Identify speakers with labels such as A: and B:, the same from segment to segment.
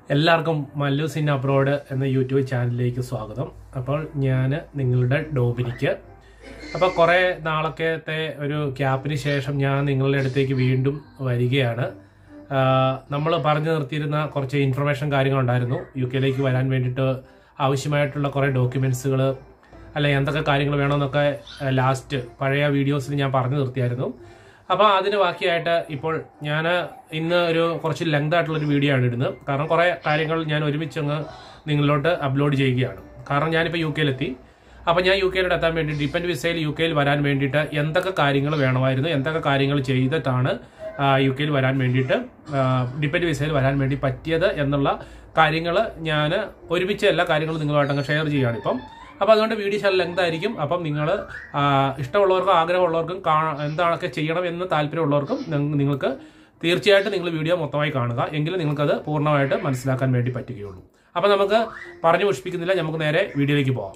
A: എല്ലാവർക്കും Mallus in abroad എന്ന YouTube ചാനലിലേക്ക് സ്വാഗതം അപ്പോൾ ഞാൻ നിങ്ങളുടെ ഡോമിനിക്ക് അപ്പോൾ കുറേ നാളൊക്കത്തെ ഒരു ക്യാപ്പിന് ശേഷം ഞാൻ നിങ്ങളുടെ അടുത്തേക്ക് വീണ്ടും വരികയാണ് നമ്മൾ പറഞ്ഞു നിർത്തിയിരുന്ന കുറച്ച് ഇൻഫർമേഷൻ കാര്യങ്ങളുണ്ടായിരുന്നു യു കെയിലേക്ക് വരാൻ വേണ്ടിയിട്ട് ആവശ്യമായിട്ടുള്ള കുറേ ഡോക്യുമെൻസുകൾ അല്ലെ എന്തൊക്കെ കാര്യങ്ങൾ വേണമെന്നൊക്കെ ലാസ്റ്റ് പഴയ വീഡിയോസിൽ ഞാൻ പറഞ്ഞു നിർത്തിയായിരുന്നു അപ്പോൾ അതിന് ബാക്കിയായിട്ട് ഇപ്പോൾ ഞാൻ ഇന്ന് ഒരു കുറച്ച് ലെങ്ത് ആയിട്ടുള്ള ഒരു വീഡിയോ ആണ് ഇടുന്നത് കാരണം കുറേ കാര്യങ്ങൾ ഞാൻ ഒരുമിച്ച് അങ്ങ് നിങ്ങളിലോട്ട് അപ്ലോഡ് ചെയ്യുകയാണ് കാരണം ഞാനിപ്പോൾ യു കെയിലെത്തി അപ്പോൾ ഞാൻ യു കെയിലോട്ട് എത്താൻ വേണ്ടി ഡിപ്പെൻഡ് വിസയിൽ യു കെയിൽ വരാൻ വേണ്ടിയിട്ട് എന്തൊക്കെ കാര്യങ്ങൾ വേണമായിരുന്നു എന്തൊക്കെ കാര്യങ്ങൾ ചെയ്തിട്ടാണ് യു കെയിൽ വരാൻ വേണ്ടിയിട്ട് ഡിപ്പെൻഡ് വിസയിൽ വരാൻ വേണ്ടി പറ്റിയത് എന്നുള്ള കാര്യങ്ങൾ ഞാൻ ഒരുമിച്ച് എല്ലാ കാര്യങ്ങളും നിങ്ങളുമായിട്ട് അങ്ങ് ഷെയർ ചെയ്യുകയാണ് ഇപ്പം അപ്പോൾ അതുകൊണ്ട് വീഡിയോ ശാല ലെങ്ത് ആയിരിക്കും അപ്പം നിങ്ങൾ ഇഷ്ടമുള്ളവർക്കും ആഗ്രഹമുള്ളവർക്കും കാ എന്താണൊക്കെ ചെയ്യണം എന്ന് താല്പര്യമുള്ളവർക്കും നിങ്ങ- നിങ്ങൾക്ക് തീർച്ചയായിട്ടും നിങ്ങൾ വീഡിയോ മൊത്തമായി കാണുക എങ്കിലും നിങ്ങൾക്കത് പൂർണ്ണമായിട്ട് മനസ്സിലാക്കാൻ വേണ്ടി പറ്റുകയുള്ളൂ അപ്പോൾ നമുക്ക് പറഞ്ഞു പുഷ്പിക്കുന്നില്ല നമുക്ക് നേരെ വീഡിയോയിലേക്ക് പോകാം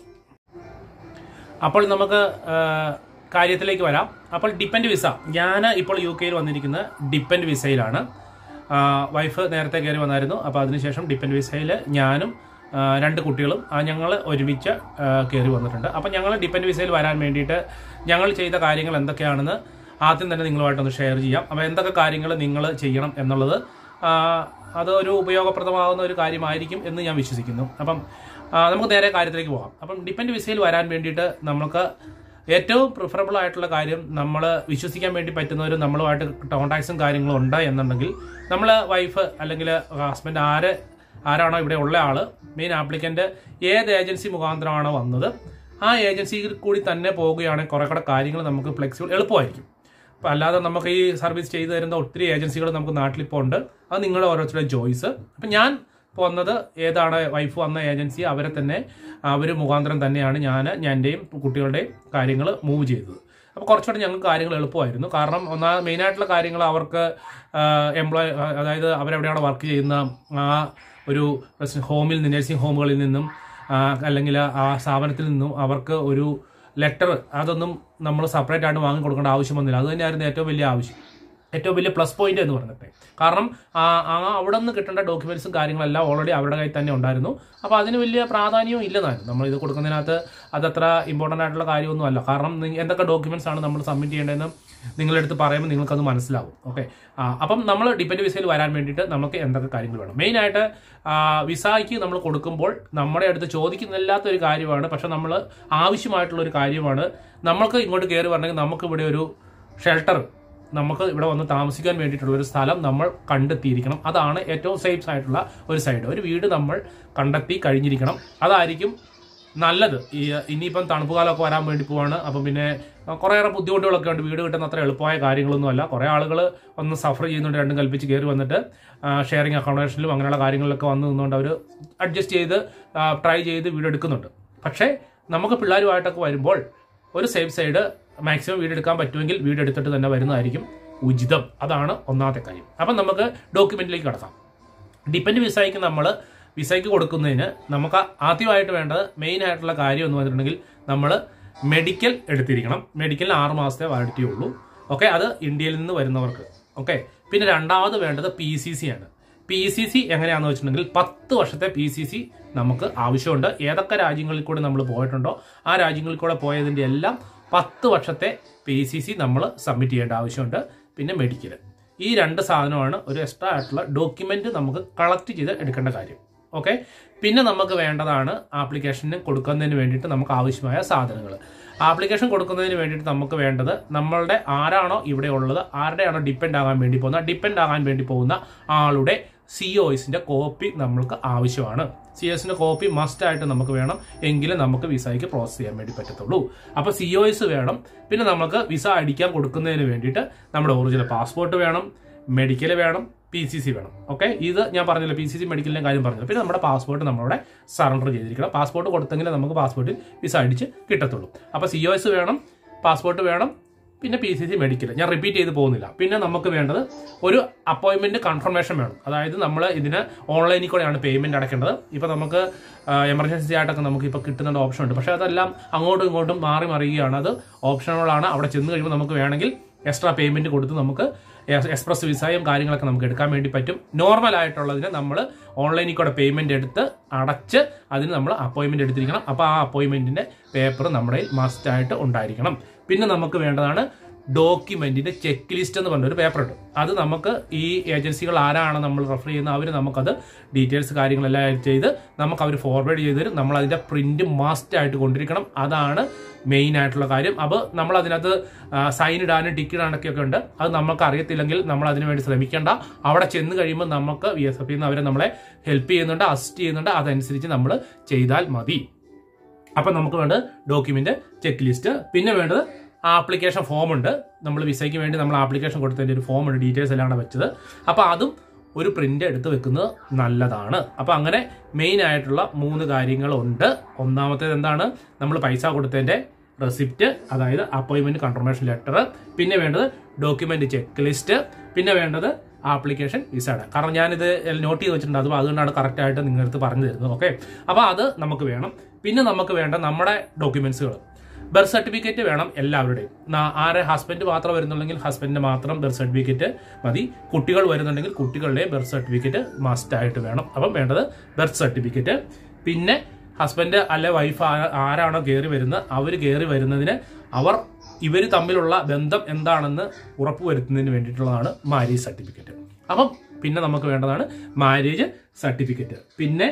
A: അപ്പോൾ നമുക്ക് ആ, കാര്യത്തിലേക്ക് വരാം അപ്പോൾ ഡിപ്പെൻഡ് വിസ ഞാൻ ഇപ്പോൾ യു കെയിൽ വന്നിരിക്കുന്നത് ഡിപ്പെൻഡ് വിസയിലാണ് ആ, വൈഫ് നേരത്തെ കയറി വന്നായിരുന്നു അപ്പോൾ അതിനുശേഷം ഡിപ്പെൻഡ് വിസയിൽ ഞാനും ആ, രണ്ട് കുട്ടികളും ഞങ്ങൾ ഒരുമിച്ച് ആ, കയറി വന്നിട്ടുണ്ട് അപ്പോൾ ഞങ്ങൾ ഡിപ്പെൻഡ് വിസയിൽ വരാൻ വേണ്ടിയിട്ട് ഞങ്ങൾ ചെയ്ത കാര്യങ്ങൾ എന്തൊക്കെയാണെന്ന് ആദ്യം തന്നെ നിങ്ങളുമായിട്ടൊന്ന് ഷെയർ ചെയ്യാം അപ്പോൾ എന്തൊക്കെ കാര്യങ്ങൾ നിങ്ങൾ ചെയ്യണം എന്നുള്ളത് ആ, അത് ഒരു ഉപയോഗപ്രദമാകുന്ന ഒരു കാര്യമായിരിക്കും എന്ന് ഞാൻ വിശ്വസിക്കുന്നു അപ്പം ആ, നമുക്ക് നേരെ കാര്യത്തിലേക്ക് പോകാം അപ്പം ഡിപ്പെൻഡ് വിസയിൽ വരാൻ വേണ്ടിയിട്ട് നമുക്ക് ഏറ്റവും പ്രിഫറബിൾ ആയിട്ടുള്ള കാര്യം നമ്മൾ വിശ്വസിക്കാൻ വേണ്ടി പറ്റുന്നവരും നമ്മളുമായിട്ട് കോൺടാക്ട്സും കാര്യങ്ങളും ഉണ്ട് എന്നുണ്ടെങ്കിൽ നമ്മൾ വൈഫ് അല്ലെങ്കിൽ ഹസ്ബൻഡ് ആര് ആരാണോ ഇവിടെ ഉള്ള ആള് മെയിൻ ആപ്ലിക്കന്റ് ഏത് ഏജൻസി മുഖാന്തരമാണോ വന്നത് ആ ഏജൻസിയിൽ കൂടി തന്നെ പോവുകയാണെങ്കിൽ കുറെ കൂടെ കാര്യങ്ങൾ നമുക്ക് ഫ്ലെക്സിബിൾ എളുപ്പമായിരിക്കും അപ്പം അല്ലാതെ നമുക്ക് ഈ സർവീസ് ചെയ്തു തരുന്ന ഒത്തിരി ഏജൻസികൾ നമുക്ക് നാട്ടിലിപ്പോൾ ഉണ്ട് അത് നിങ്ങളുടെ ഓരോരുത്തരുടെ ചോയ്സ് അപ്പം ഞാൻ വന്നത് ഏതാണ് വൈഫ് വന്ന ഏജൻസി അവരെ തന്നെ അവർ മുഖാന്തരം തന്നെയാണ് ഞാൻ എൻ്റെയും കുട്ടികളുടെയും കാര്യങ്ങൾ മൂവ് ചെയ്തത് അപ്പോൾ കുറച്ചുകൂടെ ഞങ്ങൾക്ക് കാര്യങ്ങൾ എളുപ്പമായിരുന്നു കാരണം ഒന്നാ മെയിനായിട്ടുള്ള കാര്യങ്ങൾ അവർക്ക് എംപ്ലോയ് അതായത് അവരെവിടെയാണ് വർക്ക് ചെയ്യുന്ന ആ ഒരു ഹോമിൽ നിന്ന് നഴ്സിംഗ് ഹോമുകളിൽ നിന്നും ആ, അല്ലെങ്കിൽ ആ സ്ഥാപനത്തിൽ നിന്നും അവർക്ക് ഒരു ലെറ്റർ അതൊന്നും നമ്മൾ സെപ്പറേറ്റ് ആയിട്ട് വാങ്ങി കൊടുക്കേണ്ട ആവശ്യം വന്നില്ല അത് തന്നെയായിരുന്നു ഏറ്റവും വലിയ ആവശ്യം ഏറ്റവും വലിയ പ്ലസ് പോയിന്റ് എന്ന് പറഞ്ഞിട്ട് കാരണം ആ ആ അവിടെ നിന്ന് കിട്ടേണ്ട ഡോക്യുമെന്റ്സും കാര്യങ്ങളെല്ലാം ഓൾറെഡി അവരുടെ കയ്യിൽ തന്നെ ഉണ്ടായിരുന്നു അപ്പോൾ അതിന് വലിയ പ്രാധാന്യവും ഇല്ലെന്നായിരുന്നു നമ്മൾ ഇത് കൊടുക്കുന്നതിനകത്ത് അതത്ര ഇമ്പോർട്ടൻ്റ് ആയിട്ടുള്ള കാര്യമൊന്നും അല്ല കാരണം നി- എന്തൊക്കെ ഡോക്യുമെന്റ്സ് ആണ് നമ്മൾ സബ്മിറ്റ് ചെയ്യേണ്ടതെന്ന് നിങ്ങളെടുത്ത് പറയുമ്പോൾ നിങ്ങൾക്കത് മനസ്സിലാവും ഓക്കെ അപ്പം നമ്മൾ ഡിപ്പെൻഡ് വിസയിൽ വരാൻ വേണ്ടിയിട്ട് നമുക്ക് എന്തൊക്കെ കാര്യങ്ങൾ വേണം മെയിനായിട്ട് വിസയ്ക്ക് നമ്മൾ കൊടുക്കുമ്പോൾ നമ്മുടെ അടുത്ത് ചോദിക്കുന്നില്ലാത്ത ഒരു കാര്യമാണ് പക്ഷെ നമ്മൾ ആവശ്യമായിട്ടുള്ള ഒരു കാര്യമാണ് നമ്മൾക്ക് ഇങ്ങോട്ട് കയറി വരണമെങ്കിൽ നമുക്ക് ഇവിടെ ഒരു ഷെൽട്ടർ നമുക്ക് ഇവിടെ വന്ന് താമസിക്കാൻ വേണ്ടിയിട്ടുള്ള ഒരു സ്ഥലം നമ്മൾ കണ്ടെത്തിയിരിക്കണം അതാണ് ഏറ്റവും സേഫ് ആയിട്ടുള്ള ഒരു സൈഡ് ഒരു വീട് നമ്മൾ കണ്ടെത്തി കഴിഞ്ഞിരിക്കണം അതായിരിക്കും നല്ലത് ഈ ഇനിയിപ്പം തണുപ്പ് കാലമൊക്കെ വരാൻ വേണ്ടി പോവാണ് അപ്പം പിന്നെ കുറേയേറെ ബുദ്ധിമുട്ടുകളൊക്കെ ഉണ്ട് വീട് കിട്ടുന്ന അത്ര എളുപ്പമായ കാര്യങ്ങളൊന്നും അല്ല കുറേ ആളുകൾ ഒന്ന് സഫർ ചെയ്യുന്നുണ്ട് രണ്ടും കൽപ്പിച്ച് കയറി വന്നിട്ട് ഷെയറിങ് അക്കോമഡേഷനിലും അങ്ങനെയുള്ള കാര്യങ്ങളിലൊക്കെ വന്ന് നിന്നുകൊണ്ട് അവർ അഡ്ജസ്റ്റ് ചെയ്ത് ട്രൈ ചെയ്ത് വീട് എടുക്കുന്നുണ്ട് പക്ഷേ നമുക്ക് പിള്ളേരുമായിട്ടൊക്കെ വരുമ്പോൾ ഒരു സേഫ് സൈഡ് മാക്സിമം വീട് എടുക്കാൻ പറ്റുമെങ്കിൽ വീട് എടുത്തിട്ട് തന്നെ വരുന്നതായിരിക്കും ഉചിതം അതാണ് ഒന്നാമത്തെ കാര്യം അപ്പം നമുക്ക് ഡോക്യുമെന്റിലേക്ക് കടക്കാം ഡിപ്പെൻഡ് വിസയ്ക്ക് നമ്മൾ വിസയ്ക്ക് കൊടുക്കുന്നതിന് നമുക്ക് ആദ്യമായിട്ട് വേണ്ടത് മെയിൻ ആയിട്ടുള്ള കാര്യം എന്ന് പറഞ്ഞിട്ടുണ്ടെങ്കിൽ നമ്മൾ മെഡിക്കൽ എടുത്തിരിക്കണം മെഡിക്കലിന് ആറ് മാസത്തെ വാലിഡിറ്റി ഉള്ളൂ ഓക്കെ അത് ഇന്ത്യയിൽ നിന്ന് വരുന്നവർക്ക് ഓക്കെ പിന്നെ രണ്ടാമത് വേണ്ടത് പി സി സി ആണ് പി സി സി എങ്ങനെയാണെന്ന് വെച്ചിട്ടുണ്ടെങ്കിൽ പത്ത് വർഷത്തെ പി സി സി നമുക്ക് ആവശ്യമുണ്ട് ഏതൊക്കെ രാജ്യങ്ങളിൽ കൂടെ നമ്മൾ പോയിട്ടുണ്ടോ ആ രാജ്യങ്ങളിൽ കൂടെ പോയതിൻ്റെ എല്ലാം പത്ത് വർഷത്തെ പി സി സി നമ്മൾ സബ്മിറ്റ് ചെയ്യേണ്ട ആവശ്യമുണ്ട് പിന്നെ മെഡിക്കൽ ഈ രണ്ട് സാധനമാണ് ഒരു എക്സ്ട്രാ ആയിട്ടുള്ള ഡോക്യുമെന്റ് നമുക്ക് കളക്ട് ചെയ്ത് എടുക്കേണ്ട കാര്യം ഓക്കെ പിന്നെ നമുക്ക് വേണ്ടതാണ് ആപ്ലിക്കേഷന് കൊടുക്കുന്നതിന് വേണ്ടിയിട്ട് നമുക്ക് ആവശ്യമായ സാധനങ്ങൾ ആപ്ലിക്കേഷൻ കൊടുക്കുന്നതിന് വേണ്ടിയിട്ട് നമുക്ക് വേണ്ടത് നമ്മളുടെ ആരാണോ ഇവിടെ ഉള്ളത് ആരുടെയാണോ ഡിപ്പെൻഡ് ആകാൻ വേണ്ടി പോകുന്ന ഡിപ്പെൻഡ് ആകാൻ വേണ്ടി പോകുന്ന ആളുടെ സി ഒ എസിന്റെ കോപ്പി നമ്മൾക്ക് ആവശ്യമാണ് സി എസിന്റെ കോപ്പി മസ്റ്റ് ആയിട്ട് നമുക്ക് വേണം എങ്കിലും നമുക്ക് വിസയ്ക്ക് പ്രോസസ് ചെയ്യാൻ വേണ്ടി പറ്റത്തുള്ളൂ അപ്പൊ സി ഒ എസ് വേണം പിന്നെ നമുക്ക് വിസ അടിക്കാൻ കൊടുക്കുന്നതിന് വേണ്ടിയിട്ട് നമ്മുടെ ഒറിജിനൽ പാസ്പോർട്ട് വേണം മെഡിക്കൽ വേണം പി സി സി വേണം ഓക്കെ ഇത് ഞാൻ പറഞ്ഞില്ല പി സി സി മെഡിക്കലിന്റെ കാര്യം പറഞ്ഞില്ല പിന്നെ നമ്മുടെ പാസ്പോർട്ട് നമ്മളവിടെ സറണ്ടർ ചെയ്തിരിക്കണം പാസ്പോർട്ട് കൊടുത്തെങ്കിൽ നമുക്ക് പാസ്പോർട്ടിൽ വിസ അടിച്ച് കിട്ടത്തുള്ളൂ അപ്പോൾ സി ഒ എസ് വേണം പാസ്പോർട്ട് വേണം പിന്നെ പി സി സി മെഡിക്കൽ ഞാൻ റിപ്പീറ്റ് ചെയ്ത് പോകുന്നില്ല പിന്നെ നമുക്ക് വേണ്ടത് ഒരു അപ്പോയിന്റ്മെന്റ് കൺഫർമേഷൻ വേണം അതായത് നമ്മൾ ഇതിന് ഓൺലൈനിൽ കൂടെയാണ് പേയ്മെന്റ് അടയ്ക്കേണ്ടത് ഇപ്പൊ നമുക്ക് എമർജൻസി ആയിട്ടൊക്കെ നമുക്ക് ഇപ്പോൾ കിട്ടുന്ന ഓപ്ഷൻ ഉണ്ട് പക്ഷേ അതെല്ലാം അങ്ങോട്ടും ഇങ്ങോട്ടും മാറി മറിയുകയാണ് അത് ഓപ്ഷനുകളാണ് അവിടെ ചെന്ന് കഴിയുമ്പോൾ നമുക്ക് വേണമെങ്കിൽ എക്സ്ട്രാ പേയ്മെന്റ് കൊടുത്ത് നമുക്ക് എസ്- എക്സ്പ്രസ് വിസയും കാര്യങ്ങളൊക്കെ നമുക്ക് എടുക്കാൻ വേണ്ടി പറ്റും നോർമൽ ആയിട്ടുള്ളതിന് നമ്മൾ ഓൺലൈനിൽ കൂടെ പേയ്മെന്റ് എടുത്ത് അടച്ച് അതിന് നമ്മൾ അപ്പോയിന്റ്മെന്റ് എടുത്തിരിക്കണം അപ്പോൾ ആ അപ്പോയിന്റ്മെന്റിന്റെ പേപ്പർ നമ്മുടെ മസ്റ്റ് ആയിട്ട് ഉണ്ടായിരിക്കണം പിന്നെ നമുക്ക് വേണ്ടതാണ് ഡോക്യുമെന്റിന്റെ ചെക്ക് ലിസ്റ്റ് എന്ന് പറഞ്ഞൊരു പേപ്പർ ഉണ്ട് അത് നമുക്ക് ഈ ഏജൻസികൾ ആരാണ് നമ്മൾ റെഫർ ചെയ്യുന്നത് അവർ നമുക്കത് ഡീറ്റെയിൽസ് കാര്യങ്ങളെല്ലാം ചെയ്ത് നമുക്ക് അവർ ഫോർവേഡ് ചെയ്ത് തരും നമ്മൾ അതിന്റെ പ്രിന്റ് മസ്റ്റ് ആയിട്ട് കൊണ്ടിരിക്കണം അതാണ് മെയിൻ ആയിട്ടുള്ള കാര്യം അപ്പോൾ നമ്മൾ അതിനകത്ത് സൈൻ ഇടാനും ടിക്ക് ഇടാനൊക്കെ ഒക്കെ ഉണ്ട് അത് നമുക്ക് അറിയത്തില്ലെങ്കിൽ നമ്മൾ അതിനു വേണ്ടി ശ്രമിക്കേണ്ട അവിടെ ചെന്ന് കഴിയുമ്പോൾ നമുക്ക് വി എസ് എഫ് അവരെ നമ്മളെ ഹെൽപ്പ് ചെയ്യുന്നുണ്ട് അസിസ്റ്റ് ചെയ്യുന്നുണ്ട് അതനുസരിച്ച് നമ്മൾ ചെയ്താൽ മതി അപ്പം നമുക്ക് വേണ്ടത് ഡോക്യുമെന്റ് ചെക്ക് ലിസ്റ്റ് പിന്നെ വേണ്ടത് ആപ്ലിക്കേഷൻ ഫോം ഉണ്ട് നമ്മൾ വിസയ്ക്ക് വേണ്ടി നമ്മൾ ആപ്ലിക്കേഷൻ കൊടുത്തതിൻ്റെ ഒരു ഫോം ഉണ്ട് ഡീറ്റെയിൽസ് എല്ലാം ആണ് വെച്ചത് അപ്പോൾ അതും ഒരു പ്രിന്റ് എടുത്ത് വെക്കുന്നത് നല്ലതാണ് അപ്പോൾ അങ്ങനെ മെയിൻ ആയിട്ടുള്ള മൂന്ന് കാര്യങ്ങളുണ്ട് ഒന്നാമത്തേത് എന്താണ് നമ്മൾ പൈസ കൊടുത്തതിൻ്റെ റെസിപ്റ്റ് അതായത് അപ്പോയിൻമെന്റ് കൺഫർമേഷൻ ലെറ്റർ പിന്നെ വേണ്ടത് ഡോക്യുമെന്റ് ചെക്ക് ലിസ്റ്റ് പിന്നെ വേണ്ടത് ആപ്ലിക്കേഷൻ വിസയുടെ കാരണം ഞാനിത് നോട്ട് ചെയ്ത് വെച്ചിട്ടുണ്ട് അത് അതുകൊണ്ടാണ് കറക്റ്റ് ആയിട്ട് നിങ്ങളടുത്ത് പറഞ്ഞു തരുന്നത് ഓക്കെ അപ്പോൾ അത് നമുക്ക് വേണം പിന്നെ നമുക്ക് വേണ്ട നമ്മുടെ ഡോക്യുമെന്റ്സുകൾ ബർത്ത് സർട്ടിഫിക്കറ്റ് വേണം എല്ലാവരുടെയും നാ- ആരെ ഹസ്ബൻഡ് മാത്രം വരുന്നുണ്ടെങ്കിൽ ഹസ്ബൻഡിന് മാത്രം ബർത്ത് സർട്ടിഫിക്കറ്റ് മതി കുട്ടികൾ വരുന്നുണ്ടെങ്കിൽ കുട്ടികളുടെ ബർത്ത് സർട്ടിഫിക്കറ്റ് മസ്റ്റ് ആയിട്ട് വേണം അപ്പം വേണ്ടത് ബർത്ത് സർട്ടിഫിക്കറ്റ് പിന്നെ ഹസ്ബൻഡ് അല്ലെ വൈഫ് ആരാണോ കയറി വരുന്നത് അവർ കയറി വരുന്നതിന് അവർ ഇവർ തമ്മിലുള്ള ബന്ധം എന്താണെന്ന് ഉറപ്പുവരുത്തുന്നതിന് വേണ്ടിയിട്ടുള്ളതാണ് മാരേജ് സർട്ടിഫിക്കറ്റ് അപ്പം പിന്നെ നമുക്ക് വേണ്ടതാണ് മാരേജ് സർട്ടിഫിക്കറ്റ് പിന്നെ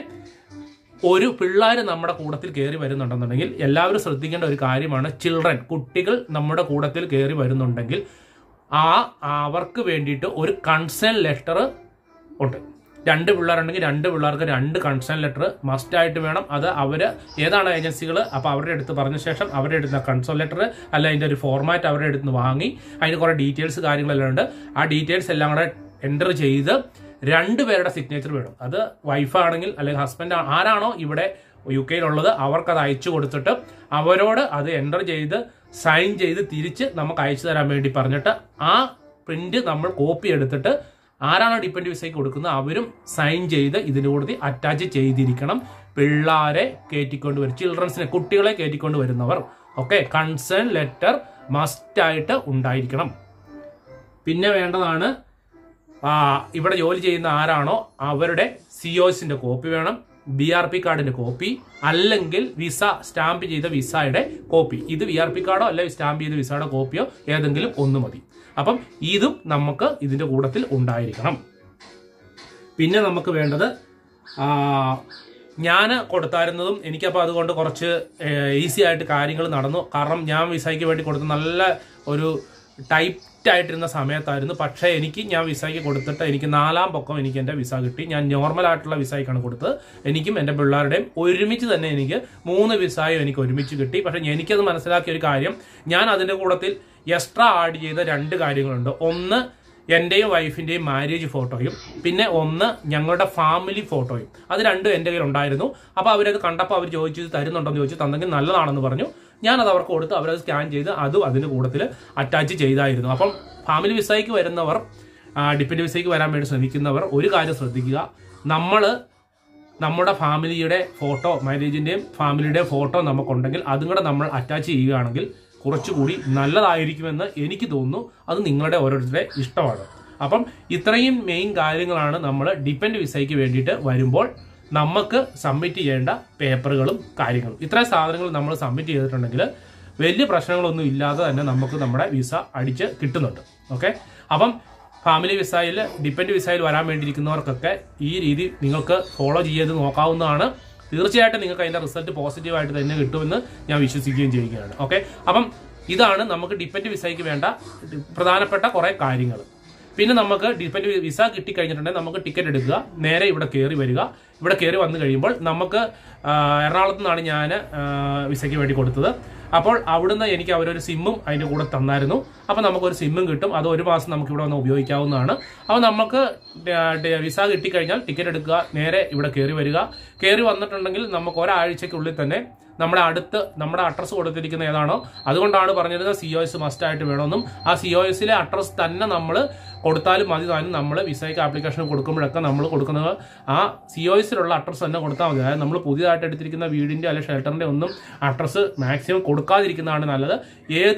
A: ഒരു പിള്ളേർ നമ്മുടെ കൂട്ടത്തിൽ കയറി വരുന്നുണ്ടെന്നുണ്ടെങ്കിൽ എല്ലാവരും ശ്രദ്ധിക്കേണ്ട ഒരു കാര്യമാണ് ചിൽഡ്രൻ കുട്ടികൾ നമ്മുടെ കൂട്ടത്തിൽ കയറി വരുന്നുണ്ടെങ്കിൽ ആ അവർക്ക് വേണ്ടിയിട്ട് ഒരു കൺസേൺ ലെറ്റർ ഉണ്ട് രണ്ട് പിള്ളേരുണ്ടെങ്കിൽ രണ്ട് പിള്ളേർക്ക് രണ്ട് കൺസേൺ ലെറ്റർ മസ്റ്റ് ആയിട്ട് വേണം അത് അവർ ഏതാണ് ഏജൻസികൾ അപ്പോൾ അവരുടെ അടുത്ത് പറഞ്ഞ ശേഷം അവരുടെ അടുത്ത് കൺസേൺ ലെറ്റർ അല്ല അതിൻ്റെ ഒരു ഫോർമാറ്റ് അവരുടെ അടുത്ത് നിന്ന് വാങ്ങി അതിന് കുറേ ഡീറ്റെയിൽസ് കാര്യങ്ങളെല്ലാം ഉണ്ട് ആ ഡീറ്റെയിൽസ് എല്ലാം കൂടെ എൻ്റർ ചെയ്ത് രണ്ടുപേരുടെ സിഗ്നേച്ചർ വേണം അത് വൈഫാണെങ്കിൽ അല്ലെങ്കിൽ ഹസ്ബൻഡ് ആരാണോ ഇവിടെ യു കെയിലുള്ളത് അവർക്ക് അത് അയച്ചു കൊടുത്തിട്ട് അവരോട് അത് എൻ്റർ ചെയ്ത് സൈൻ ചെയ്ത് തിരിച്ച് നമുക്ക് അയച്ചു തരാൻ വേണ്ടി പറഞ്ഞിട്ട് ആ പ്രിന്റ് നമ്മൾ കോപ്പി എടുത്തിട്ട് ആരാണോ ഡിപ്പെൻഡ് വിസയ്ക്ക് കൊടുക്കുന്നത് അവരും സൈൻ ചെയ്ത് ഇതിൻ്റെ കൂടെ അറ്റാച്ച് ചെയ്തിരിക്കണം പിള്ളാരെ കയറ്റിക്കൊണ്ട് വരും ചിൽഡ്രൻസിനെ കുട്ടികളെ കയറ്റിക്കൊണ്ട് വരുന്നവർ ഓക്കെ കൺസേൺ ലെറ്റർ മസ്റ്റ് ആയിട്ട് ഉണ്ടായിരിക്കണം പിന്നെ വേണ്ടതാണ് ആ, ഇവിടെ ജോലി ചെയ്യുന്ന ആരാണോ അവരുടെ സിഒസിന്റെ കോപ്പി വേണം ബി ആർ പി കാർഡിന്റെ കോപ്പി അല്ലെങ്കിൽ വിസ സ്റ്റാമ്പ് ചെയ്ത വിസയുടെ കോപ്പി ഇത് ബി ആർ പി കാർഡോ അല്ലെങ്കിൽ സ്റ്റാമ്പ് ചെയ്ത വിസയുടെ കോപ്പിയോ ഏതെങ്കിലും ഒന്ന് മതി അപ്പം ഇതും നമുക്ക് ഇതിന്റെ കൂട്ടത്തിൽ ഉണ്ടായിരിക്കണം പിന്നെ നമുക്ക് വേണ്ടത് ഞാൻ കൊടുത്തായിരുന്നതും എനിക്കപ്പോൾ അതുകൊണ്ട് കുറച്ച് ഈസി ആയിട്ട് കാര്യങ്ങൾ നടന്നു കാരണം ഞാൻ വിസയ്ക്ക് വേണ്ടി കൊടുത്ത നല്ല ഒരു ടൈറ്റ് ആയിട്ടിരുന്ന സമയത്തായിരുന്നു പക്ഷേ എനിക്ക് ഞാൻ വിസയ്ക്ക് കൊടുത്തിട്ട് എനിക്ക് നാലാം പൊക്കം എനിക്ക് എൻ്റെ വിസ കിട്ടി ഞാൻ നോർമൽ ആയിട്ടുള്ള വിസയ്ക്കാണ് കൊടുത്തത് എനിക്കും എൻ്റെ പിള്ളേരുടെയും ഒരുമിച്ച് തന്നെ എനിക്ക് മൂന്ന് വിസയും എനിക്ക് ഒരുമിച്ച് കിട്ടി പക്ഷേ എനിക്കത് മനസ്സിലാക്കിയ ഒരു കാര്യം ഞാൻ അതിൻ്റെ കൂട്ടത്തിൽ എക്സ്ട്രാ ആഡ് ചെയ്ത രണ്ട് കാര്യങ്ങളുണ്ട് ഒന്ന് എന്റെയും വൈഫിന്റെയും മാരേജ് ഫോട്ടോയും പിന്നെ ഒന്ന് ഞങ്ങളുടെ ഫാമിലി ഫോട്ടോയും അത് രണ്ടും എൻ്റെ കയ്യിൽ ഉണ്ടായിരുന്നു അപ്പോൾ അവരത് കണ്ടപ്പോൾ അവർ ചോദിച്ചു "ഇത് തരുന്നുണ്ടോന്ന് ചോദിച്ചു തന്നെങ്കിൽ നല്ലതാണെന്ന് പറഞ്ഞു ഞാനത് അവർക്ക് കൊടുത്ത് അവരത് സ്കാൻ ചെയ്ത് അതും അതിന്റെ കൂട്ടത്തിൽ അറ്റാച്ച് ചെയ്തായിരുന്നു അപ്പം ഫാമിലി വിസയ്ക്ക് വരുന്നവർ ഡിപ്പെൻഡ് വിസയ്ക്ക് വരാൻ വേണ്ടി ശ്രമിക്കുന്നവർ ഒരു കാര്യം ശ്രദ്ധിക്കുക നമ്മൾ നമ്മുടെ ഫാമിലിയുടെ ഫോട്ടോ മാരേജിന്റെയും ഫാമിലിയുടെയും ഫോട്ടോ നമുക്കുണ്ടെങ്കിൽ അതും കൂടെ നമ്മൾ അറ്റാച്ച് ചെയ്യുകയാണെങ്കിൽ കുറച്ചുകൂടി നല്ലതായിരിക്കുമെന്ന് എനിക്ക് തോന്നുന്നു അത് നിങ്ങളുടെ ഓരോരുത്തരുടെ ഇഷ്ടമാണ് അപ്പം ഇത്രയും മെയിൻ കാര്യങ്ങളാണ് നമ്മൾ ഡിപ്പെൻഡ് വിസയ്ക്ക് വേണ്ടിയിട്ട് വരുമ്പോൾ നമുക്ക് സബ്മിറ്റ് ചെയ്യേണ്ട പേപ്പറുകളും കാര്യങ്ങളും ഇത്രയും സാധനങ്ങൾ നമ്മൾ സബ്മിറ്റ് ചെയ്തിട്ടുണ്ടെങ്കിൽ വലിയ പ്രശ്നങ്ങളൊന്നും ഇല്ലാതെ തന്നെ നമുക്ക് നമ്മുടെ വിസ അടിച്ച് കിട്ടുന്നുണ്ട് ഓക്കെ അപ്പം ഫാമിലി വിസയിൽ ഡിപ്പെൻഡ് വിസയിൽ വരാൻ വേണ്ടിയിരിക്കുന്നവർക്കൊക്കെ ഈ രീതി നിങ്ങൾക്ക് ഫോളോ ചെയ്ത് നോക്കാവുന്നതാണ് തീർച്ചയായിട്ടും നിങ്ങൾക്ക് അതിന്റെ റിസൾട്ട് പോസിറ്റീവായിട്ട് തന്നെ കിട്ടുമെന്ന് ഞാൻ വിശ്വസിക്കുകയും ചെയ്യുകയാണ് ഓക്കെ അപ്പം ഇതാണ് നമുക്ക് ഡിപ്പെൻഡ് വിസയ്ക്ക് വേണ്ട പ്രധാനപ്പെട്ട കുറെ കാര്യങ്ങൾ പിന്നെ നമുക്ക് ഡിപ്പെൻഡ് വിസ കിട്ടിക്കഴിഞ്ഞിട്ടുണ്ടെങ്കിൽ നമുക്ക് ടിക്കറ്റ് എടുക്കുക നേരെ ഇവിടെ കയറി വരിക ഇവിടെ കയറി വന്നു കഴിയുമ്പോൾ നമുക്ക് ആ, എറണാകുളത്ത് നിന്നാണ് ഞാൻ വിസയ്ക്ക് വേണ്ടി കൊടുത്തത് അപ്പോൾ അവിടുന്ന് എനിക്ക് അവരൊരു സിമ്മും അതിൻ്റെ കൂടെ തന്നായിരുന്നു അപ്പോൾ നമുക്കൊരു സിമ്മും കിട്ടും അത് ഒരു മാസം നമുക്ക് ഇവിടെ വന്ന് ഉപയോഗിക്കാവുന്നതാണ് അപ്പോൾ നമുക്ക് ഡ- ഡ- വിസ കിട്ടിക്കഴിഞ്ഞാൽ ടിക്കറ്റ് എടുക്കുക നേരെ ഇവിടെ കയറി വരിക കയറി വന്നിട്ടുണ്ടെങ്കിൽ നമുക്ക് ഒരാഴ്ചയ്ക്കുള്ളിൽ തന്നെ നമ്മുടെ അടുത്ത് നമ്മുടെ അഡ്രസ്സ് കൊടുത്തിരിക്കുന്ന ഏതാണോ അതുകൊണ്ടാണ് പറഞ്ഞിരുന്നത് സി ഒ എസ് മസ്റ്റ് ആയിട്ട് വേണമെന്നും ആ സി ഒ എസിലെ അഡ്രസ്സ് തന്നെ നമ്മൾ കൊടുത്താലും മതി താനും നമ്മൾ വിസയ്ക്ക് ആപ്ലിക്കേഷൻ കൊടുക്കുമ്പോഴൊക്കെ നമ്മൾ കൊടുക്കുന്നത് ആ സി ഒ എസിലുള്ള അഡ്രസ്സ് തന്നെ കൊടുത്താൽ മതി അതായത് നമ്മൾ പുതിയതായിട്ട് എടുത്തിരിക്കുന്ന വീടിന്റെ അല്ലെങ്കിൽ ഷെൽട്ടറിന്റെ ഒന്നും അഡ്രസ്സ് മാക്സിമം കൊടുക്കാതിരിക്കുന്നതാണ് നല്ലത് ഏത്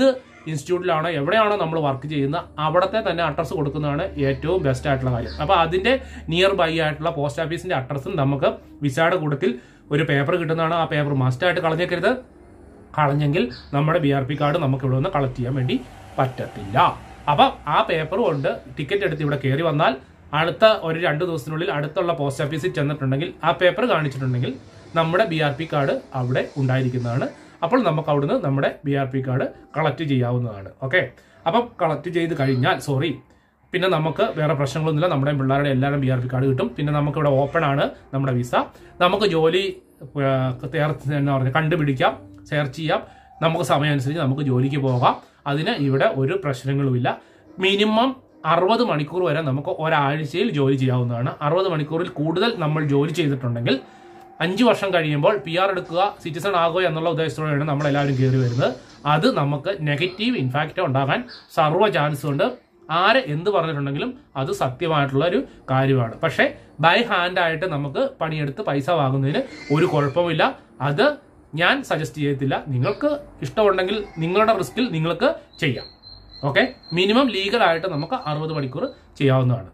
A: ഇൻസ്റ്റിറ്റ്യൂട്ടിലാണോ എവിടെയാണോ നമ്മൾ വർക്ക് ചെയ്യുന്നത് അവിടത്തെ തന്നെ അഡ്രസ്സ് കൊടുക്കുന്നതാണ് ഏറ്റവും ബെസ്റ്റ് ആയിട്ടുള്ള കാര്യം അപ്പോൾ അതിന്റെ നിയർ ബൈ ആയിട്ടുള്ള പോസ്റ്റ് ഓഫീസിന്റെ അഡ്രസ്സും നമുക്ക് വിസയുടെ കൂട്ടത്തിൽ ഒരു പേപ്പർ കിട്ടുന്നതാണ് ആ പേപ്പർ മസ്റ്റായിട്ട് കളഞ്ഞേക്കരുത് കളഞ്ഞെങ്കിൽ നമ്മുടെ ബി ആർ പി കാർഡ് നമുക്ക് ഇവിടെ നിന്ന് കളക്ട് ചെയ്യാൻ വേണ്ടി പറ്റത്തില്ല അപ്പം ആ പേപ്പർ കൊണ്ട് ടിക്കറ്റ് എടുത്ത് ഇവിടെ കയറി വന്നാൽ അടുത്ത ഒരു രണ്ട് ദിവസത്തിനുള്ളിൽ അടുത്തുള്ള പോസ്റ്റ് ഓഫീസിൽ ചെന്നിട്ടുണ്ടെങ്കിൽ ആ പേപ്പർ കാണിച്ചിട്ടുണ്ടെങ്കിൽ നമ്മുടെ ബി ആർ പി കാർഡ് അവിടെ ഉണ്ടായിരിക്കുന്നതാണ് അപ്പോൾ നമുക്ക് അവിടുന്ന് നമ്മുടെ B R P card collect ചെയ്യാവുന്നതാണ് ഓക്കെ അപ്പം കളക്ട് ചെയ്ത് കഴിഞ്ഞാൽ സോറി പിന്നെ നമുക്ക് വേറെ പ്രശ്നങ്ങളൊന്നുമില്ല നമ്മുടെ പിള്ളേരുടെ എല്ലാവരും ബി ആർ പി കാർഡ് കിട്ടും പിന്നെ നമുക്ക് ഇവിടെ ഓപ്പൺ ആണ് നമ്മുടെ വിസ നമുക്ക് ജോലി ഏഹ്, തേർ- എന്താ പറയുക കണ്ടുപിടിക്കാം സെർച്ച് ചെയ്യാം നമുക്ക് സമയം അനുസരിച്ച് നമുക്ക് ജോലിക്ക് പോകാം അതിന് ഇവിടെ ഒരു പ്രശ്നങ്ങളുമില്ല മിനിമം അറുപത് മണിക്കൂർ വരെ നമുക്ക് ഒരാഴ്ചയിൽ ജോലി ചെയ്യാവുന്നതാണ് അറുപത് മണിക്കൂറിൽ കൂടുതൽ നമ്മൾ ജോലി ചെയ്തിട്ടുണ്ടെങ്കിൽ അഞ്ച് വർഷം കഴിയുമ്പോൾ പി ആർ എടുക്കുക സിറ്റിസൺ ആകുക എന്നുള്ള ഉദ്ദേശത്തോടെയാണ് നമ്മൾ എല്ലാവരും കയറി വരുന്നത് അത് നമുക്ക് നെഗറ്റീവ് ഇൻഫാക്റ്റ് ഉണ്ടാകാൻ സർവ്വ ചാൻസ് ഉണ്ട് ആര് എന്ത് പറഞ്ഞിട്ടുണ്ടെങ്കിലും അത് സത്യമായിട്ടുള്ള ഒരു കാര്യമാണ് പക്ഷേ ബൈ ഹാൻഡ് ആയിട്ട് നമുക്ക് പണിയെടുത്ത് പൈസ വാങ്ങുന്നതിന് ഒരു കുഴപ്പമില്ല അത് ഞാൻ സജസ്റ്റ് ചെയ്യത്തില്ല നിങ്ങൾക്ക് ഇഷ്ടമുണ്ടെങ്കിൽ നിങ്ങളുടെ റിസ്കിൽ നിങ്ങൾക്ക് ചെയ്യാം ഓക്കെ മിനിമം ലീഗലായിട്ട് നമുക്ക് അറുപത് മണിക്കൂർ ചെയ്യാവുന്നതാണ്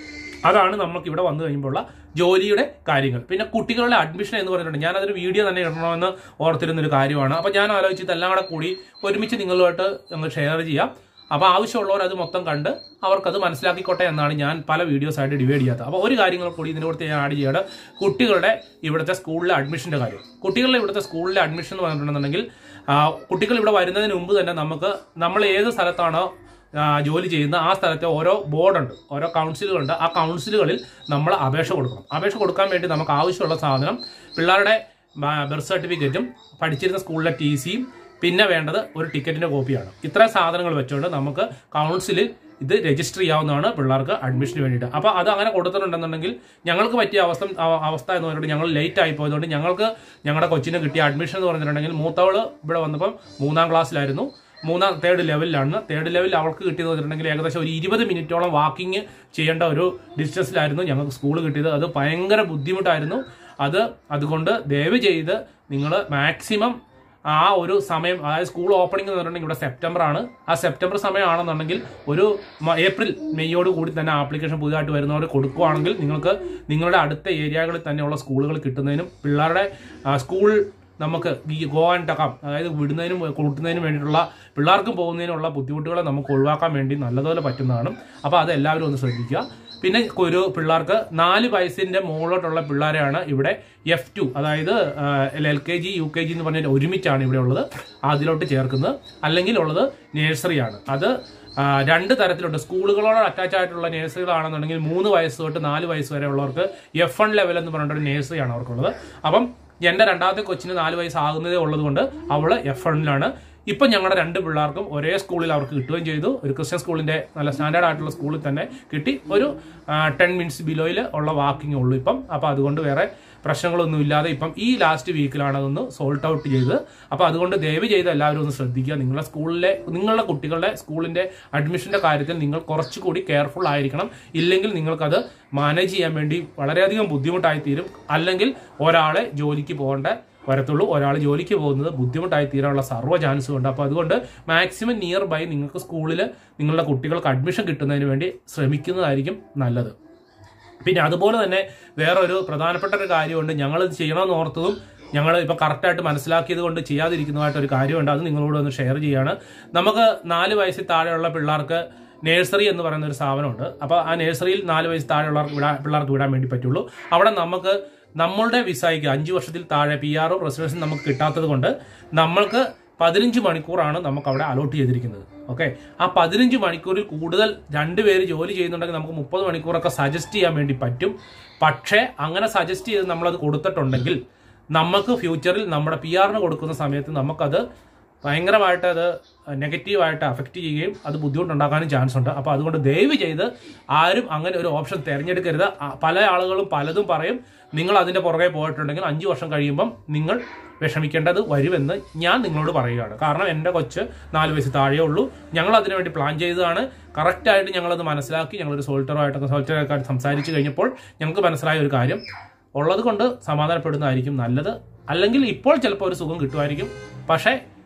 A: അതാണ് നമുക്ക് ഇവിടെ വന്നു കഴിയുമ്പോഴുള്ള ജോലിയുടെ കാര്യങ്ങൾ പിന്നെ കുട്ടികളുടെ അഡ്മിഷൻ എന്ന് പറഞ്ഞിട്ടുണ്ട് ഞാൻ അതൊരു വീഡിയോ തന്നെ ഇടണമെന്ന് ഓർത്തിരുന്നൊരു കാര്യമാണ് അപ്പോൾ ഞാൻ ആലോചിച്ച് ഇതെല്ലാം കൂടെ കൂടി ഒരുമിച്ച് നിങ്ങളുമായിട്ട് ഞങ്ങൾ ഷെയർ ചെയ്യാം അപ്പോൾ ആവശ്യമുള്ളവർ അത് മൊത്തം കണ്ട് അവർക്കത് മനസ്സിലാക്കിക്കോട്ടെ എന്നാണ് ഞാൻ പല വീഡിയോസ് ആയിട്ട് ഡിവൈഡ് ചെയ്യാത്തത് അപ്പോൾ ഒരു കാര്യങ്ങൾ കൂടി ഇതിനോടത്ത് ഞാൻ ആഡ് ചെയ്യാണ് കുട്ടികളുടെ ഇവിടുത്തെ സ്കൂളിലെ അഡ്മിഷൻ്റെ കാര്യം കുട്ടികളുടെ ഇവിടുത്തെ സ്കൂളിലെ അഡ്മിഷൻ എന്ന് പറഞ്ഞിട്ടുണ്ടെങ്കിൽ ആ, കുട്ടികൾ ഇവിടെ വരുന്നതിന് മുമ്പ് തന്നെ നമുക്ക് നമ്മൾ ഏത് സ്ഥലത്താണോ ആ, ജോലി ചെയ്യുന്ന ആ സ്ഥലത്തെ ഓരോ ബോർഡുണ്ട് ഓരോ കൗൺസിലുകളുണ്ട് ആ കൗൺസിലുകളിൽ നമ്മൾ അപേക്ഷ കൊടുക്കണം അപേക്ഷ കൊടുക്കാൻ വേണ്ടി നമുക്ക് ആവശ്യമുള്ള സാധനം പിള്ളേരുടെ ബർത്ത് സർട്ടിഫിക്കറ്റും പഠിച്ചിരുന്ന സ്കൂളിലെ ടി സിയും പിന്നെ വേണ്ടത് ഒരു ടിക്കറ്റിന്റെ കോപ്പിയാണ് ഇത്ര സാധനങ്ങൾ വെച്ചുകൊണ്ട് നമുക്ക് കൗൺസിലിൽ ഇത് രജിസ്റ്റർ ചെയ്യാവുന്നതാണ് പിള്ളേർക്ക് അഡ്മിഷന് വേണ്ടിയിട്ട് അപ്പോൾ അത് അങ്ങനെ കൊടുത്തിട്ടുണ്ടെന്നുണ്ടെങ്കിൽ ഞങ്ങൾക്ക് പറ്റിയ അവസ്ഥ അവ- അവസ്ഥ എന്ന് പറഞ്ഞിട്ട് ഞങ്ങൾ ലേറ്റ് ആയി പോയതുകൊണ്ട് ഞങ്ങൾക്ക് ഞങ്ങളുടെ കൊച്ചിന് കിട്ടിയ അഡ്മിഷൻ എന്ന് പറഞ്ഞിട്ടുണ്ടെങ്കിൽ മൂത്തവള് ഇവിടെ വന്നപ്പം മൂന്നാം ക്ലാസ്സിലായിരുന്നു മൂന്നാം തേർഡ് ലെവലിലാണ് തേർഡ് ലെവലിൽ അവൾക്ക് കിട്ടിയെന്ന് പറഞ്ഞിട്ടുണ്ടെങ്കിൽ ഏകദേശം ഒരു ഇരുപത് മിനിറ്റോളം വാക്കിംഗ് ചെയ്യേണ്ട ഒരു ഡിസ്റ്റൻസിലായിരുന്നു ഞങ്ങൾക്ക് സ്കൂൾ കിട്ടിയത് അത് ഭയങ്കര ബുദ്ധിമുട്ടായിരുന്നു അത് അതുകൊണ്ട് ദയവ് ചെയ്ത് നിങ്ങൾ മാക്സിമം ആ ഒരു സമയം അതായത് സ്കൂൾ ഓപ്പണിംഗ് എന്ന് പറഞ്ഞിട്ടുണ്ടെങ്കിൽ ഇവിടെ സെപ്റ്റംബർ ആണ് ആ സെപ്റ്റംബർ സമയമാണെന്നുണ്ടെങ്കിൽ ഒരു മ- ഏപ്രിൽ മെയ്യോട് കൂടി തന്നെ ആപ്ലിക്കേഷൻ പുതിയതായിട്ട് വരുന്നവർ കൊടുക്കുകയാണെങ്കിൽ നിങ്ങൾക്ക് നിങ്ങളുടെ അടുത്ത ഏരിയകളിൽ തന്നെയുള്ള സ്കൂളുകൾ കിട്ടുന്നതിനും പിള്ളേരുടെ ആ, സ്കൂൾ നമുക്ക് ഈ ഗോ ആൻഡ് ടക്കാം അതായത് വിടുന്നതിനും കൂട്ടുന്നതിനും വേണ്ടിയിട്ടുള്ള പിള്ളേർക്കും പോകുന്നതിനുള്ള ബുദ്ധിമുട്ടുകളെ നമുക്ക് ഒഴിവാക്കാൻ വേണ്ടി നല്ലതുപോലെ പറ്റുന്നതാണ് അപ്പോൾ അത് എല്ലാവരും ഒന്ന് ശ്രദ്ധിക്കുക പിന്നെ ഒരു പിള്ളേർക്ക് നാല് വയസ്സിന്റെ മുകളിലോട്ടുള്ള പിള്ളേരെയാണ് ഇവിടെ എഫ് ടു അതായത് L K G U K G എന്ന് പറഞ്ഞാൽ ഒരുമിച്ചാണ് ഇവിടെ ഉള്ളത് അതിലോട്ട് ചേർക്കുന്നത് അല്ലെങ്കിൽ ഉള്ളത് നഴ്സറിയാണ് അത് ആ, രണ്ട് തരത്തിലുണ്ട് സ്കൂളുകളോട് അറ്റാച്ച് ആയിട്ടുള്ള നഴ്സറികളാണെന്നുണ്ടെങ്കിൽ മൂന്ന് വയസ്സ് തൊട്ട് നാല് വയസ്സ് വരെ ഉള്ളവർക്ക് എഫ് വൺ ലെവൽ എന്ന് പറഞ്ഞിട്ടൊരു നഴ്സറിയാണ് അവർക്കുള്ളത് അപ്പം എൻ്റെ രണ്ടാമത്തെ കൊച്ചിന് നാല് വയസ്സാകുന്നതേ ഉള്ളത് കൊണ്ട് അവള് എഫ് വണ്ണിലാണ് ഇപ്പം ഞങ്ങളുടെ രണ്ട് പിള്ളേർക്കും ഒരേ സ്കൂളിൽ അവർക്ക് കിട്ടുകയും ചെയ്തു ഒരു ക്രിസ്ത്യൻ സ്കൂളിന്റെ നല്ല സ്റ്റാൻഡേർഡ് ആയിട്ടുള്ള സ്കൂളിൽ തന്നെ കിട്ടി ഒരു ടെൻ മിനിറ്റ്സ് ബിലോയിൽ ഉള്ള വാക്കിംഗ് ഉള്ളൂ ഇപ്പം അപ്പം അതുകൊണ്ട് വേറെ പ്രശ്നങ്ങളൊന്നും ഇല്ലാതെ ഇപ്പം ഈ ലാസ്റ്റ് വീക്കിലാണ് അതൊന്ന് സോൾട്ട് ഔട്ട് ചെയ്തത് അപ്പോൾ അതുകൊണ്ട് ദയവ് ചെയ്ത് എല്ലാവരും ഒന്ന് ശ്രദ്ധിക്കുക നിങ്ങളുടെ സ്കൂളിലെ നിങ്ങളുടെ കുട്ടികളുടെ സ്കൂളിന്റെ അഡ്മിഷന്റെ കാര്യത്തിൽ നിങ്ങൾ കുറച്ചുകൂടി കെയർഫുൾ ആയിരിക്കണം ഇല്ലെങ്കിൽ നിങ്ങൾക്കത് മാനേജ് ചെയ്യാൻ വേണ്ടി വളരെയധികം ബുദ്ധിമുട്ടായി തീരും അല്ലെങ്കിൽ ഒരാളെ ജോലിക്ക് പോകേണ്ട വരത്തുള്ളൂ ഒരാൾ ജോലിക്ക് പോകുന്നത് ബുദ്ധിമുട്ടായി തീരാനുള്ള സർവ്വ ചാൻസും ഉണ്ട് അപ്പോൾ അതുകൊണ്ട് മാക്സിമം നിയർ ബൈ നിങ്ങൾക്ക് സ്കൂളിൽ നിങ്ങളുടെ കുട്ടികൾക്ക് അഡ്മിഷൻ കിട്ടുന്നതിന് വേണ്ടി ശ്രമിക്കുന്നതായിരിക്കും നല്ലത് പിന്നെ അതുപോലെ തന്നെ വേറൊരു പ്രധാനപ്പെട്ട ഒരു കാര്യമുണ്ട് ഞങ്ങളിത് ചെയ്യണമെന്ന് ഓർത്തതും ഞങ്ങൾ ഇപ്പം കറക്റ്റായിട്ട് മനസ്സിലാക്കിയത് കൊണ്ട് ചെയ്യാതിരിക്കുന്നതായിട്ട് ഒരു കാര്യമുണ്ട് അത് നിങ്ങളോട് ഒന്ന് ഷെയർ ചെയ്യാണ് നമുക്ക് നാല് വയസ്സിൽ താഴെയുള്ള പിള്ളേർക്ക് നേഴ്സറി എന്ന് പറയുന്ന ഒരു സ്ഥാപനമുണ്ട് അപ്പോൾ ആ നേഴ്സറിയിൽ നാല് വയസ്സ് താഴെയുള്ളവർക്ക് വിടാൻ പിള്ളേർക്ക് വിടാൻ വേണ്ടി പറ്റുള്ളൂ അവിടെ നമുക്ക് നമ്മളുടെ വിസയ്ക്ക് അഞ്ച് വർഷത്തിൽ താഴെ പി ആറും റെസിഡൻസും നമുക്ക് കിട്ടാത്തത് കൊണ്ട് നമ്മൾക്ക് പതിനഞ്ച് മണിക്കൂറാണ് നമുക്ക് അവിടെ അലോട്ട് ചെയ്തിരിക്കുന്നത് ഓക്കെ ആ പതിനഞ്ച് മണിക്കൂറിൽ കൂടുതൽ രണ്ടുപേര് ജോലി ചെയ്യുന്നുണ്ടെങ്കിൽ നമുക്ക് മുപ്പത് മണിക്കൂറൊക്കെ സജസ്റ്റ് ചെയ്യാൻ വേണ്ടി പറ്റും പക്ഷേ അങ്ങനെ സജസ്റ്റ് ചെയ്ത് നമ്മളത് കൊടുത്തിട്ടുണ്ടെങ്കിൽ നമുക്ക് ഫ്യൂച്ചറിൽ നമ്മുടെ പി ആറിന് കൊടുക്കുന്ന സമയത്ത് നമുക്കത് ഭയങ്കരമായിട്ട് അത് നെഗറ്റീവായിട്ട് അഫക്റ്റ് ചെയ്യുകയും അത് ബുദ്ധിമുട്ടുണ്ടാക്കാനും ചാൻസ് ഉണ്ട് അപ്പോൾ അതുകൊണ്ട് ദയവ് ചെയ്ത് ആരും അങ്ങനെ ഒരു ഓപ്ഷൻ തിരഞ്ഞെടുക്കരുത് ആ, പല ആളുകളും പലതും പറയും നിങ്ങൾ അതിന്റെ പുറകെ പോയിട്ടുണ്ടെങ്കിൽ അഞ്ച് വർഷം കഴിയുമ്പം നിങ്ങൾ വിഷമിക്കേണ്ടത് വരുമെന്ന് ഞാൻ നിങ്ങളോട് പറയുകയാണ് കാരണം എൻ്റെ കൊച്ച് നാല് വയസ്സ് താഴെ ഉള്ളൂ ഞങ്ങൾ അതിനു വേണ്ടി പ്ലാൻ ചെയ്തതാണ് കറക്റ്റായിട്ട് ഞങ്ങളത് മനസ്സിലാക്കി ഞങ്ങളൊരു സോൾട്ടറുമായിട്ടൊക്കെ സോൾട്ടറൊക്കെ സംസാരിച്ച് കഴിഞ്ഞപ്പോൾ ഞങ്ങൾക്ക് മനസ്സിലായ ഒരു കാര്യം ഉള്ളത് കൊണ്ട് സമാധാനപ്പെടുന്നതായിരിക്കും നല്ലത് അല്ലെങ്കിൽ ഇപ്പോൾ ചിലപ്പോൾ ഒരു സുഖം കിട്ടുമായിരിക്കും പക്ഷേ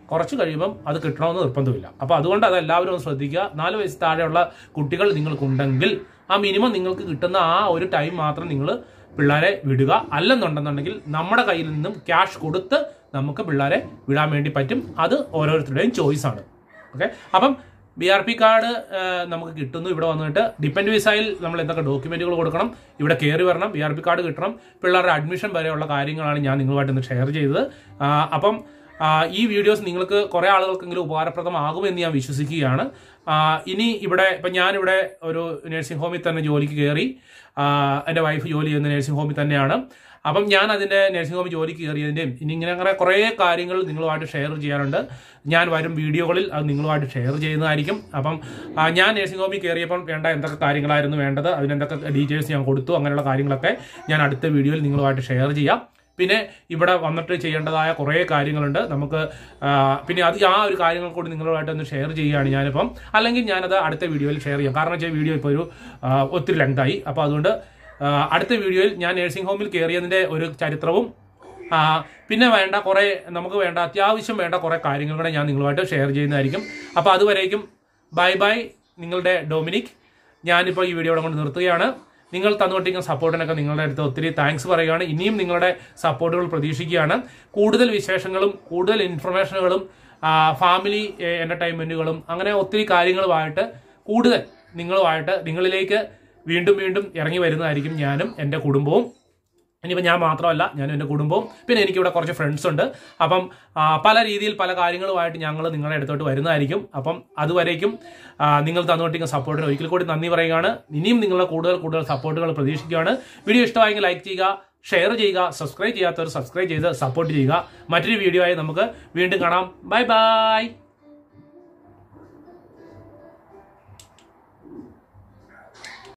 A: കുറച്ച് കഴിയുമ്പം അത് കിട്ടണമെന്ന് നിർബന്ധമില്ല അപ്പോൾ അതുകൊണ്ട് അത് എല്ലാവരും ഒന്ന് ശ്രദ്ധിക്കുക നാല് വയസ്സ് താഴെയുള്ള കുട്ടികൾ നിങ്ങൾക്കുണ്ടെങ്കിൽ ആ മിനിമം നിങ്ങൾക്ക് കിട്ടുന്ന ആ ഒരു ടൈം മാത്രം നിങ്ങൾ പിള്ളേരെ വിടുക അല്ലെന്നുണ്ടെന്നുണ്ടെങ്കിൽ നമ്മുടെ കയ്യിൽ നിന്നും ക്യാഷ് കൊടുത്ത് നമുക്ക് പിള്ളേരെ വിടാൻ വേണ്ടി പറ്റും അത് ഓരോരുത്തരുടെയും ചോയ്സ് ആണ് ഓക്കെ അപ്പം ബി ആർ പി കാർഡ് നമുക്ക് കിട്ടുന്നു ഇവിടെ വന്നിട്ട് ഡിപ്പെൻഡ് വിസയിൽ നമ്മൾ എന്തൊക്കെ ഡോക്യുമെന്റുകൾ കൊടുക്കണം ഇവിടെ കയറി വരണം ബി ആർ പി കാർഡ് കിട്ടണം പിള്ളേരുടെ അഡ്മിഷൻ വരെയുള്ള കാര്യങ്ങളാണ് ഞാൻ നിങ്ങളുമായിട്ട് ഇന്ന് ഷെയർ ചെയ്തത് ആ, അപ്പം ആ, ഈ വീഡിയോസ് നിങ്ങൾക്ക് കുറേ ആളുകൾക്കെങ്കിലും ഉപകാരപ്രദമാകുമെന്ന് ഞാൻ വിശ്വസിക്കുകയാണ് ആ, ഇനി ഇവിടെ ഇപ്പം ഞാനിവിടെ ഒരു നഴ്സിംഗ് ഹോമിൽ തന്നെ ജോലിക്ക് കയറി ആ, എൻ്റെ വൈഫ് ജോലി ചെയ്യുന്ന നഴ്സിംഗ് ഹോമിൽ തന്നെയാണ് അപ്പം ഞാൻ അതിൻ്റെ നഴ്സിംഗ് ഹോമിൽ ജോലിക്ക് കയറിയതിൻ്റെയും ഇനി ഇങ്ങനെ അങ്ങനെ കുറേ കാര്യങ്ങൾ നിങ്ങളുമായിട്ട് ഷെയർ ചെയ്യാറുണ്ട് ഞാൻ വരും വീഡിയോകളിൽ അത് നിങ്ങളുമായിട്ട് ഷെയർ ചെയ്യുന്നതായിരിക്കും അപ്പം ആ, ഞാൻ നഴ്സിംഗ് ഹോമിൽ കയറിയപ്പം വേണ്ട എന്തൊക്കെ കാര്യങ്ങളായിരുന്നു വേണ്ടത് അതിനെന്തൊക്കെ ഡീറ്റെയിൽസ് ഞാൻ കൊടുത്തു അങ്ങനെയുള്ള കാര്യങ്ങളൊക്കെ ഞാൻ അടുത്ത വീഡിയോയിൽ നിങ്ങളുമായിട്ട് ഷെയർ ചെയ്യാം പിന്നെ ഇവിടെ വന്നിട്ട് ചെയ്യേണ്ടതായ കുറേ കാര്യങ്ങളുണ്ട് നമുക്ക് ആ, പിന്നെ അത് ആ ഒരു കാര്യങ്ങൾ കൂടി നിങ്ങളുമായിട്ട് ഒന്ന് ഷെയർ ചെയ്യുകയാണ് ഞാനിപ്പം അല്ലെങ്കിൽ ഞാനത് അടുത്ത വീഡിയോയിൽ ഷെയർ ചെയ്യാം കാരണം വെച്ചാൽ വീഡിയോ ഇപ്പോൾ ഒരു ആ, ഒത്തിരി ലെങ്തായി അപ്പോൾ അതുകൊണ്ട് ആ, അടുത്ത വീഡിയോയിൽ ഞാൻ നഴ്സിംഗ് ഹോമിൽ കയറിയതിൻ്റെ ഒരു ചരിത്രവും ആ, പിന്നെ വേണ്ട കുറേ നമുക്ക് വേണ്ട അത്യാവശ്യം വേണ്ട കുറേ കാര്യങ്ങൾ കൂടെ ഞാൻ നിങ്ങളുമായിട്ട് ഷെയർ ചെയ്യുന്നതായിരിക്കും അപ്പോൾ അതുവരേക്കും ബൈ ബൈ നിങ്ങളുടെ ഡൊമിനിക് ഞാനിപ്പോൾ ഈ വീഡിയോ ഇവിടെ കൊണ്ട് നിർത്തുകയാണ് നിങ്ങൾ തന്നുകൊണ്ടിരിക്കുന്ന സപ്പോർട്ടിനൊക്കെ നിങ്ങളുടെ അടുത്ത് ഒത്തിരി താങ്ക്സ് പറയുകയാണ് ഇനിയും നിങ്ങളുടെ സപ്പോർട്ടുകൾ പ്രതീക്ഷിക്കുകയാണ് കൂടുതൽ വിശേഷങ്ങളും കൂടുതൽ ഇൻഫർമേഷനുകളും ഫാമിലി എൻ്റർടൈൻമെൻറ്റുകളും അങ്ങനെ ഒത്തിരി കാര്യങ്ങളുമായിട്ട് കൂടുതൽ നിങ്ങളുമായിട്ട് നിങ്ങളിലേക്ക് വീണ്ടും വീണ്ടും ഇറങ്ങി വരുന്നതായിരിക്കും ഞാനും എൻ്റെ കുടുംബവും ഇനിയിപ്പോൾ ഞാൻ മാത്രമല്ല ഞാനും എൻ്റെ കുടുംബവും പിന്നെ എനിക്കിവിടെ കുറച്ച് ഫ്രണ്ട്സ് ഉണ്ട് അപ്പം ആ, പല രീതിയിൽ പല കാര്യങ്ങളുമായിട്ട് ഞങ്ങൾ നിങ്ങളുടെ അടുത്തോട്ട് വരുന്നതായിരിക്കും അപ്പം അതുവരേക്കും ആ, നിങ്ങൾ തന്നുകൊണ്ടിരിക്കുന്ന സപ്പോർട്ടിന് ഒരിക്കൽ കൂടി നന്ദി പറയുകയാണ് ഇനിയും നിങ്ങളുടെ കൂടുതൽ കൂടുതൽ സപ്പോർട്ടുകൾ പ്രതീക്ഷിക്കുകയാണ് വീഡിയോ ഇഷ്ടമായെങ്കിൽ ലൈക്ക് ചെയ്യുക ഷെയർ ചെയ്യുക സബ്സ്ക്രൈബ് ചെയ്യാത്തവർ സബ്സ്ക്രൈബ് ചെയ്ത് സപ്പോർട്ട് ചെയ്യുക മറ്റൊരു വീഡിയോ ആയി നമുക്ക് വീണ്ടും കാണാം ബൈ ബൈ